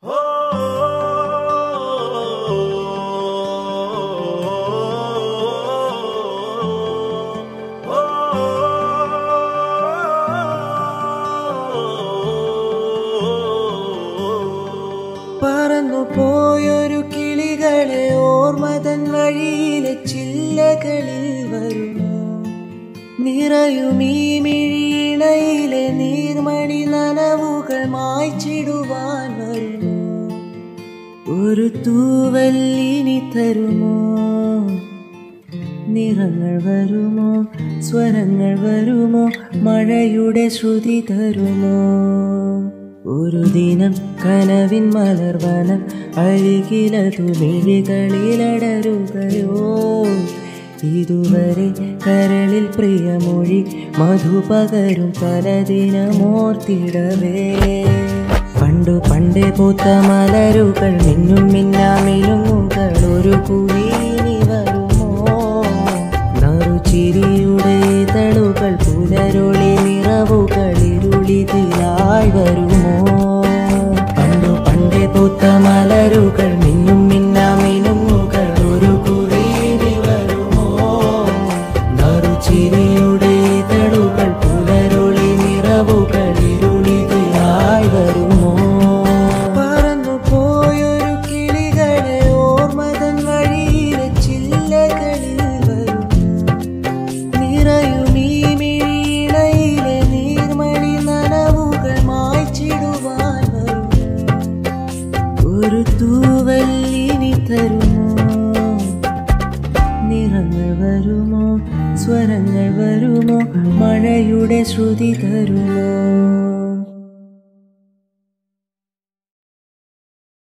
പറന്നു പോയൊരു കിളികളെ ഓർമ്മതൻ വഴിയിലെ ചില്ലകളിൽ വരുമോ നിറയും ഈ മിഴിയിണയിലെ നീർമണി നനവുകൾ മായ്ച്ചിടുവാൻ വരുമോ ഒരു തൂവല്ലിനി തരുമോ നിറങ്ങൾ വരുമോ സ്വരങ്ങൾ വരുമോ മഴയുടെ ശ്രുതി തരുമോ ഒരു ദിനം കനവിൻ മലർവനം അരികിലതു മിഴികളിലടരുകയോ ഇതുവരെ കരളിൽ പ്രിയമൊഴി മധുപകരും പലദിനമോർത്തിടവേ പണ്ടു പണ്ടേ പൂത്ത മലരുകൾ മിന്നും മിന്നാമിനുങ്ങുകൾ ഒരു കുവീനി വരുമോ നറുചിരിയുടെ തളുകൾ പുലരൊളി നിറവുകൾ ഇരുളിതിലായി വരുമോ പണ്ടു പണ്ടേ പൂത്ത മലരുകൾ മിന്നും മിന്നാമിനുങ്ങുകൾ ഒരു കുവീനി വരുമോ നറുചിരിയുടെ തളുകൾ പുലരൊളി നിറവുകൾ ഇരുളിതിലായി വരുമോ പറന്നു പോയൊരു കിളികളെ ഓർമ്മതൻ വഴിയിലെ ചില്ലകളിൽ വരും നിറയും ഈ മിഴിയിണയിലെ നീർമണി നനവുകൾ മായ്ച്ചിടുവാൻ വരും ഒരു തൂവല്ലിനി തരുമോ നിറങ്ങൾ വരുമോ സ്വരങ്ങൾ വരുമോ മഴയുടെ ശ്രുതി തരുമോ